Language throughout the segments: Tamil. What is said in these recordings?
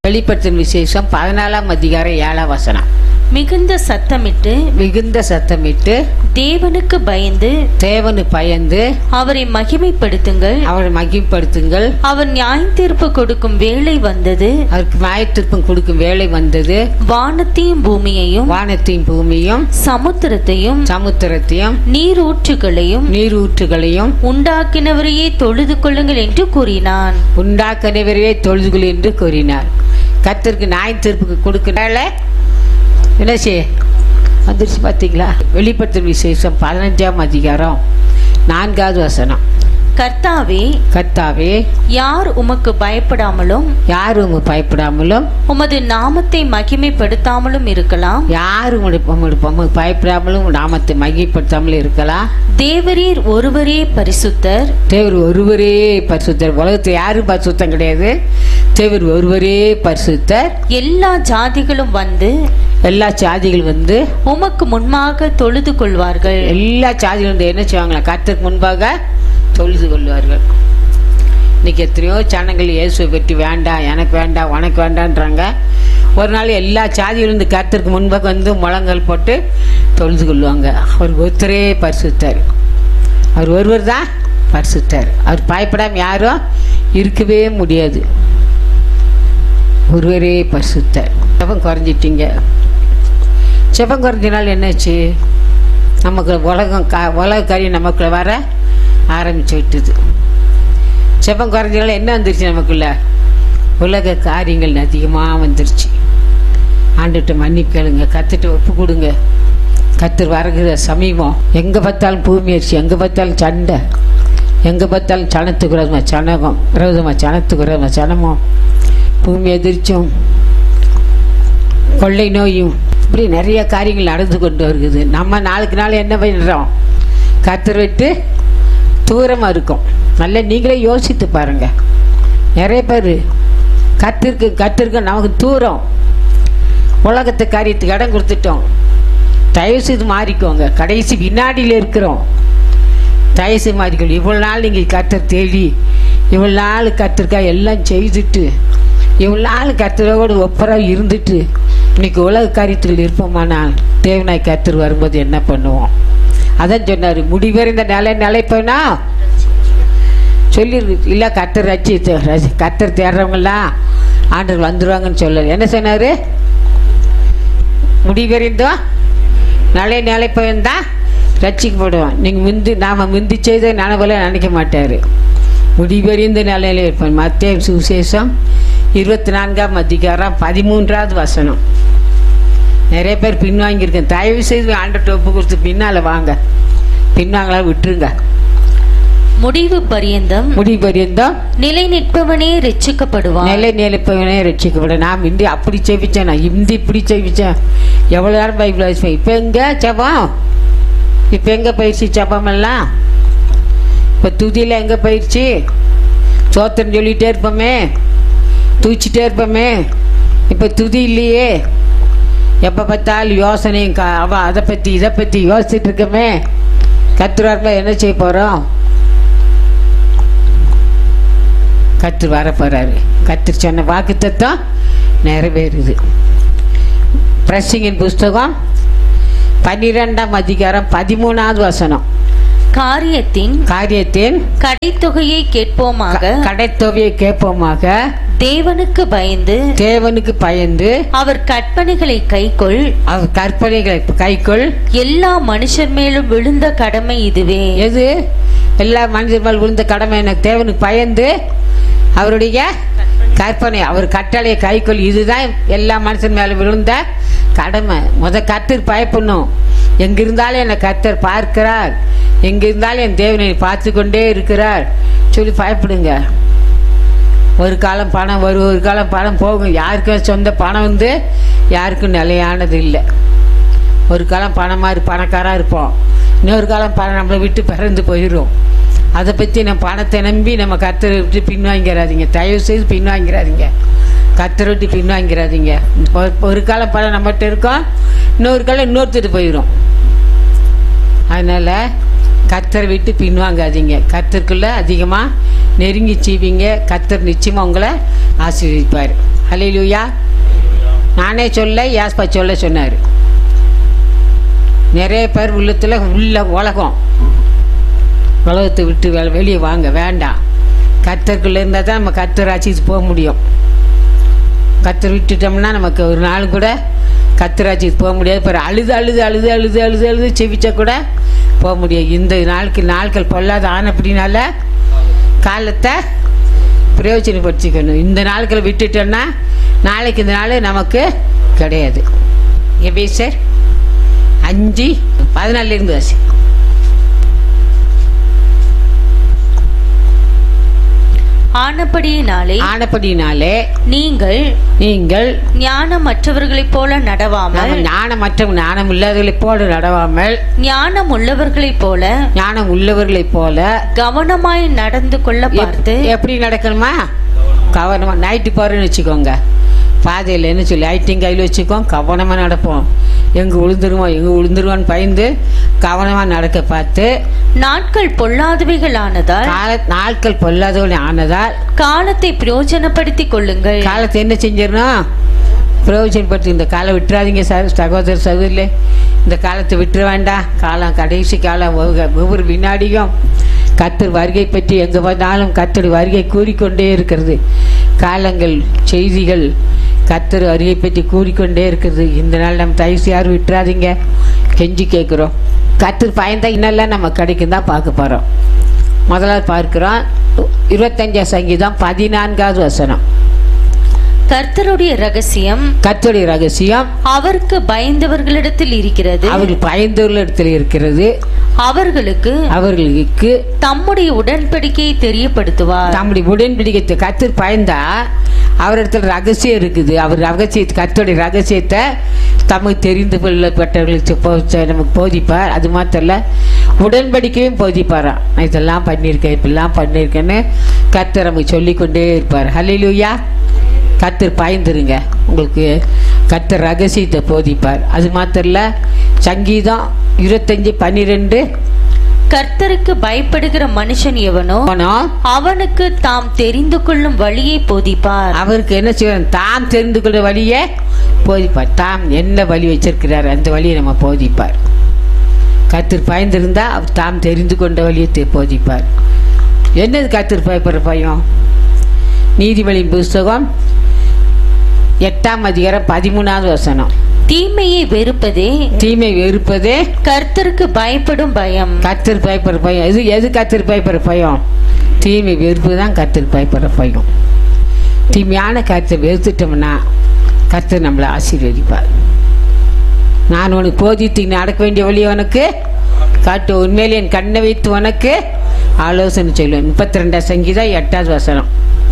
வெளிப்படுத்தும் விசேஷம் பதினாலாம் அதிகாரம் ஏழாம் வசனம் மிகுந்த சத்தமிட்டு மிகுந்த சத்தமிட்டு தேவனுக்கு பயந்து தேவனு பயந்து அவரை மகிமைப்படுத்துங்கள் அவரை மகிழ்ப்படுத்துங்கள் அவர் நியாயத்தீர்ப்பு கொடுக்கும் வேளை வந்தது அவருக்கு நியாயத்திற்பம் கொடுக்கும் வேலை வந்தது வானத்தையும் பூமியையும் வானத்தையும் பூமியும் சமுத்திரத்தையும் சமுத்திரத்தையும் நீரூற்றுகளையும் நீரூற்றுகளையும் உண்டாக்கினவரையே தொழுது கொள்ளுங்கள் என்று கூறினான் உண்டாக்கனவரையே தொழுதுகள் என்று கூறினார் கத்திற்கு நாய் தீர்ப்புக்கு கொடுக்கனால என்ன செய்ய வந்துருச்சு பார்த்தீங்களா வெளிப்படுத்தும் விசேஷம் பதினஞ்சாம் அதிகாரம் நான்காவது வசனம் கர்த்தாவே கர்த்தாவே யார் உமக்கு பயப்படாமலும் யாரும் உங்க பயப்படாமலும் உமது நாமத்தை மகிமைப்படுத்தாமலும் இருக்கலாம் யாரும் உங்களுடைய உங்களுடைய உமக்கு பயப்படாமலும் உங்க நாமத்தை மகிழ்ப்படுத்தாமலும் இருக்கலாம் தேவரீர் ஒருவரே பரிசுத்தர் தேவர் ஒருவரே பரிசுத்தர் உலகத்தில் யாரும் பரிசுத்தம் கிடையாது தேவர் ஒருவரே பரிசுத்தர் எல்லா ஜாதிகளும் வந்து எல்லா சாதிகள் வந்து உமக்கு முன்பாக தொழுது கொள்வார்கள் எல்லா சாதிகளும் வந்து என்ன செய்வாங்களா கர்த்தருக்கு முன்பாக தொழுது கொள்வார்கள் இன்னைக்கு எத்தனையோ ஜனங்கள் இயேசுவை பற்றி வேண்டாம் எனக்கு வேண்டாம் உனக்கு வேண்டான்றாங்க ஒரு நாள் எல்லா சாதிகளும் இந்த கர்த்தருக்கு முன்பாக வந்து முழங்கல் போட்டு தொழுது கொள்வாங்க அவர் ஒருத்தரே பரிசுத்தார் அவர் ஒருவர் தான் பரிசுத்தார் அவர் பயப்படாமல் யாரும் இருக்கவே முடியாது ஒருவரே பரிசுத்தார் செபம் குறைஞ்சிட்டீங்க செபம் குறைஞ்சனால என்னாச்சு நமக்கு உலகம் கா உலக காரியம் நமக்குள்ள வர ஆரம்பிச்சு விட்டுது செபம் குறைஞ்சனால என்ன வந்துருச்சு நமக்குள்ள உலக காரியங்கள் அதிகமாக வந்துருச்சு ஆண்டுகிட்ட மன்னிப்பு கேளுங்க கத்துட்டு ஒப்பு கொடுங்க கத்தர் வரகிற சமீபம் எங்கே பார்த்தாலும் பூமி அரிசி எங்கே பார்த்தாலும் சண்டை எங்கே பார்த்தாலும் சனத்துக்கு விரோதமாக சனகம் விரோதமாக சனத்துக்கு விரோதமாக சனமும் பூமி எதிர்ச்சும் கொள்ளை நோயும் இப்படி நிறைய காரியங்கள் நடந்து கொண்டு வருகிறது நம்ம நாளுக்கு நாள் என்ன பண்ணுறோம் கத்தர் விட்டு தூரமாக இருக்கும் நல்லா நீங்களே யோசித்து பாருங்க நிறைய பேர் கத்திருக்கு கத்திருக்கு நமக்கு தூரம் உலகத்து காரியத்துக்கு இடம் கொடுத்துட்டோம் தயவு செய்து மாறிக்கோங்க கடைசி வினாடியில் இருக்கிறோம் தயவு செய்து மாறிக்கோங்க இவ்வளோ நாள் நீங்கள் கத்தர் தேடி இவ்வளோ நாள் கத்திருக்கா எல்லாம் செய்துட்டு இவ்வளோ நாள் கத்தரோடு ஒப்பராக இருந்துட்டு இன்னைக்கு உலக காரியத்தில் இருப்போமானால் தேவனாய் கத்தர் வரும்போது என்ன பண்ணுவோம் அதான் சொன்னார் முடிவறிந்த நிலை நிலைப்பேனா சொல்லியிருக்கு இல்லை கத்தர் ரச்சி கத்தர் தேடுறவங்களாம் ஆண்டர் வந்துடுவாங்கன்னு சொல்லல என்ன சொன்னார் முடிவறிந்தோம் நிலை நிலைப்பவன் தான் ரட்சிக்கப்படுவான் நீங்கள் முந்தி நாம் முந்தி செய்த நனவுல நினைக்க மாட்டார் முடிவறிந்த நிலையில இருப்பான் மத்திய சுவிசேஷம் இருபத்தி நான்காம் அதிகாரம் பதிமூன்றாவது வசனம் நிறைய பேர் பின்வாங்கியிருக்கேன் தயவு செய்து ஆண்டர்கிட்ட ஒப்பு கொடுத்து பின்னால் வாங்க பின்வாங்களா விட்டுருங்க முடிவு பரியந்தம் முடிவறிந்தோம் நிலை நிற்பவனே ரட்சிக்கப்படுவான் நிலை நிலைப்பவனே ரட்சிக்கப்பட நான் இந்தி அப்படி செவிச்சேன் நான் இந்தி இப்படி செவிச்சேன் எவ்வளோ நேரம் பைபிள் வாசிப்பேன் இப்போ எங்கே ஜபம் இப்போ எங்கே பயிற்சி ஜபம் எல்லாம் இப்போ துதியில் எங்கே பயிற்சி சோத்திரம் சொல்லிகிட்டே இருப்போமே தூச்சிட்டே இருப்போமே இப்போ துதி இல்லையே எப்போ பார்த்தாலும் யோசனையும் கா அவன் அதை பற்றி இதை பற்றி யோசிச்சுட்டு இருக்கமே கத்துறாருல என்ன செய்ய போகிறோம் கத்து வர போறாரு கத்து சொன்ன வாக்கு தத்துவம் நிறைவேறுது பிரசிங்கின் புஸ்தகம் பன்னிரெண்டாம் அதிகாரம் பதிமூணாவது வசனம் காரியத்தின் காரியத்தின் கடைத்தொகையை கேட்போமாக கடைத்தொகையை கேட்போமாக தேவனுக்கு பயந்து தேவனுக்கு பயந்து அவர் கற்பனைகளை கைக்கொள் அவர் கற்பனைகளை கைக்குள் எல்லா மனுஷர் மேலும் விழுந்த கடமை இதுவே எது எல்லா மனிதர் மேல் விழுந்த கடமை எனக்கு தேவனுக்கு பயந்து அவருடைய கற்பனை அவர் கட்டளையை கைக்கொள் இதுதான் எல்லா மனுஷன் மேல விழுந்த கடமை முத கத்தர் பயப்படணும் எங்கிருந்தாலும் என்னை கத்தர் பார்க்கிறார் எங்கிருந்தாலும் என் தேவனை பார்த்து கொண்டே இருக்கிறார் சொல்லி பயப்படுங்க ஒரு காலம் பணம் வரும் ஒரு காலம் பணம் போகும் யாருக்கும் சொந்த பணம் வந்து யாருக்கும் நிலையானது இல்லை ஒரு காலம் பணம் மாதிரி பணக்காராக இருப்போம் இன்னொரு காலம் பணம் நம்மளை விட்டு பிறந்து போயிடும் அதை பற்றி நம்ம பணத்தை நம்பி நம்ம கத்தரை விட்டு பின்வாங்கிறாதீங்க தயவு செய்து பின்வாங்கிறாதீங்க கத்தரை விட்டு பின்வாங்கிறாதீங்க ஒரு- ஒரு காலம் பணம் நம்மகிட்ட இருக்கோம் இன்னொரு காலம் இன்னொருத்தர் போயிடும் அதனால் கத்தரை விட்டு பின்வாங்காதீங்க கத்தருக்குள்ளே அதிகமாக நெருங்கி சீவிங்க கத்தர் நிச்சயமாக உங்களை ஆசீர்வதிப்பார் ஹalleluya நானே சொல்ல யாஸ்பா சொல்ல சொன்னார் நிறைய பேர் உள்ளத்தில் உள்ள உலகம் உலகத்தை விட்டு வெ- வெளியே வாங்க வேண்டாம் கத்தருக்குள்ள இருந்தால் தான் நம்ம கத்தர் ஆட்சிக்கு போக முடியும் கத்தர் விட்டுட்டோம்னா நமக்கு ஒரு நாள் கூட கத்தராட்சிக்கு போக முடியாது பிறகு அழுது அழுது அழுது அழுது அழுது அழுது செவிச்சா கூட போக முடியாது இந்த நாளுக்கு நாட்கள் பொல்லாத ஆனப்படினால காலத்தை பிரயோஜனப்படுத்திக்கணும் இந்த நாட்களை விட்டுட்டோம்னா நாளைக்கு இந்த நாள் நமக்கு கிடையாது எப்படி சார் அஞ்சு பதினாலுல இருந்து வாசி ஆனபடியினாலே ஆனப்படினாலே நீங்கள் நீங்கள் ஞானமற்றவர்களைப் போல நடவாமல் நம்ம ஞானமற்ற ஞானம் இல்லாதவர்களைப் போல நடவாமல் ஞானம் உள்ளவர்களைப் போல ஞானம் உள்ளவர்களைப் போல கவனமாய் நடந்து கொள்ள எப்- பார்த்து எப்படி நடக்கணுமா கவனமா நைட்டு போறேன்னு வச்சுக்கோங்க பாதையில் என்ன சொல்லி ஐட்டிங் கையில் வச்சுக்கோம் கவனமாக நடப்போம் எங்கே விழுந்துருவோம் எங்கே விழுந்துருவோன்னு பயந்து கவனமாக நடக்க பார்த்து நாட்கள் பொல்லாதவைகளானதால் கால நாட்கள் பொல்லாதவர்கள் ஆனதால் காலத்தை பிரயோஜனப்படுத்திக் கொள்ளுங்கள் காலத்தை என்ன செஞ்சிடணும் பிரயோஜனப்படுத்தி இந்த காலம் விட்டுறாதீங்க சார் சகோதர சகோதரிலே இந்த காலத்தை விட்டுற வேண்டாம் காலம் கடைசி காலம் ஒவ்வொரு- ஒவ்வொரு வினாடியும் கத்தர் வருகை பற்றி எங்கே பார்த்தாலும் கத்தர் வருகை கூறிக்கொண்டே இருக்கிறது காலங்கள் செய்திகள் கத்தர் வருகை பற்றி கூறிக்கொண்டே இருக்கிறது இந்த நாள் நம்ம தயவுசு யாரும் விட்டுறாதீங்க கெஞ்சி கேட்குறோம் கத்தர் பயந்தா இன்னெல்லாம் நம்ம கிடைக்கும் தான் பார்க்க போகிறோம் முதலாவது பார்க்கிறோம் இருபத்தஞ்சாம் சங்கீதம் பதினான்காவது வசனம் கர்த்தருடைய ரகசியம் கர்த்தருடைய ரகசியம் அவருக்கு பயந்தவர்களிடத்தில் இருக்கிறது அவர்கள் பயந்துள்ள இடத்துல இருக்கிறது அவர்களுக்கு அவர்களுக்கு தம்முடைய உடன்படிக்கையை தெரியப்படுத்துவார் தம்முடைய உடன்படிக்கை கத்தர் பயந்தா அவரிடத்துல ரகசியம் இருக்குது அவர் ரகசியத்தை கத்தருடைய ரகசியத்தை தமக்கு தெரிந்து கொள்ளப்பட்டவர்களுக்கு போ- நமக்கு போதிப்பார் அது மாத்திரம் இல்ல உடன்படிக்கையும் போதிப்பாராம் நான் இதெல்லாம் பண்ணியிருக்கேன் இப்படிலாம் பண்ணியிருக்கேன்னு கத்தர் நமக்கு சொல்லிக்கொண்டே இருப்பார் ஹalleluya கத்தர் பாய்ந்துருங்க உங்களுக்கு கத்தர் ரகசியத்தை போதிப்பார் அது மாத்திரம் இல்ல சங்கீதம் இருபத்தஞ்சி பன்னிரெண்டு கர்த்தருக்கு பயப்படுகிற மனுஷன் எவனோ போனோம் அவனுக்கு தாம் தெரிந்து கொள்ளும் வழியை போதிப்பார் அவருக்கு என்ன செய்வார் தாம் தெரிந்து கொள்ள வழியை போதிப்பார் தாம் என்ன வழி வச்சிருக்கிறார் அந்த வழியை நம்ம போதிப்பார் கத்தர் பயந்திருந்தா அவர் தாம் தெரிந்து கொண்ட வழியை தெ- போதிப்பார் என்னது கத்தர் பயப்படுற பயம் நீதிபதியின் புஸ்தகம் எட்டாம் அதிகாரம் பதிமூணாவது வசனம் தீமையை வெறுப்பதே தீமை வெறுப்பதே கர்த்தருக்கு பயப்படும் பயம் கத்தர் பயப்படுற பயம் எது எது கத்தர் பயப்படுற பயம் தீமை வெறுப்பு தான் கத்தர் பயப்படுற பயம் தீமையான கருத்தை வெறுத்துட்டோம்னா கர்த்தர் நம்மளை ஆசீர்வதிப்பார் நான் உனக்கு போதித்து நீ நடக்க வேண்டிய வழி உனக்கு காட்டு உண்மையிலே என் கண்ணை வைத்து உனக்கு ஆலோசனை சொல்லுவேன் முப்பத்தி ரெண்டாம் சங்கீதம் எட்டாவது வசனம்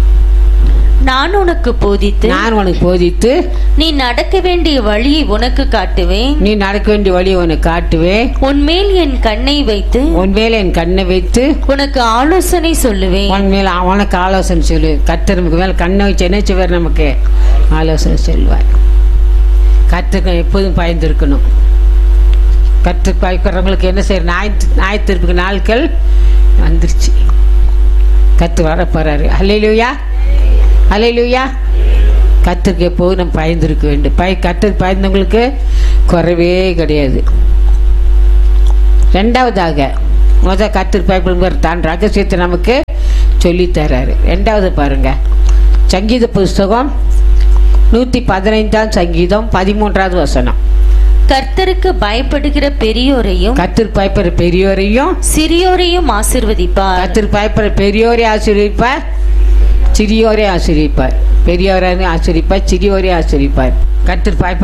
நான் உனக்கு போதித்து நான் உனக்கு போதித்து நீ நடக்க வேண்டிய வழியை உனக்கு காட்டுவேன் நீ நடக்க வேண்டிய வழி உனக்கு காட்டுவேன் உன்மேல் என் கண்ணை வைத்து உண்மையிலே என் கண்ணை வைத்து உனக்கு ஆலோசனை சொல்லுவேன் உன் மேல அவனுக்கு ஆலோசனை சொல்லு கத்தர் நமக்கு மேல கண்ணை வச்சு என்ன செய்வார் நமக்கு ஆலோசனை சொல்லுவார் கத்துக்கு எப்போதும் பயந்துருக்கணும் கற்று பயக்கிறவங்களுக்கு என்ன செய்ய நாய் ஞாயிற்றுக்கு நாட்கள் வந்துருச்சு கத்து வர போறாரு அலையிலுயா அலையிலுயா கத்திற்கு எப்போதும் நம்ம பயந்துருக்க வேண்டும் பய கத்திற்கு பயந்தவங்களுக்கு குறைவே கிடையாது ரெண்டாவதாக முத கத்திற்கு பயப்படுங்கிற தான் ரகசியத்தை நமக்கு சொல்லித் தர்றாரு ரெண்டாவது பாருங்க சங்கீத புஸ்தகம் நூற்றி பதினைந்தாம் சங்கீதம் பதிமூன்றாவது வசனம் கர்த்தருக்கு பயப்படுகிற பெரியோரையும் கத்திற்கு பயப்படுற பெரியோரையும் சிறியோரையும் ஆசிர்வதிப்பார் கத்திற்கு பயப்படுற பெரியோரை ஆசிரியப்பார் சிறியோரை ஆசிரியப்பார் பெரியோரை ஆசிரியப்பார் சிறியோரை ஆசிரியப்பார் கத்திற்கு பயப்படுற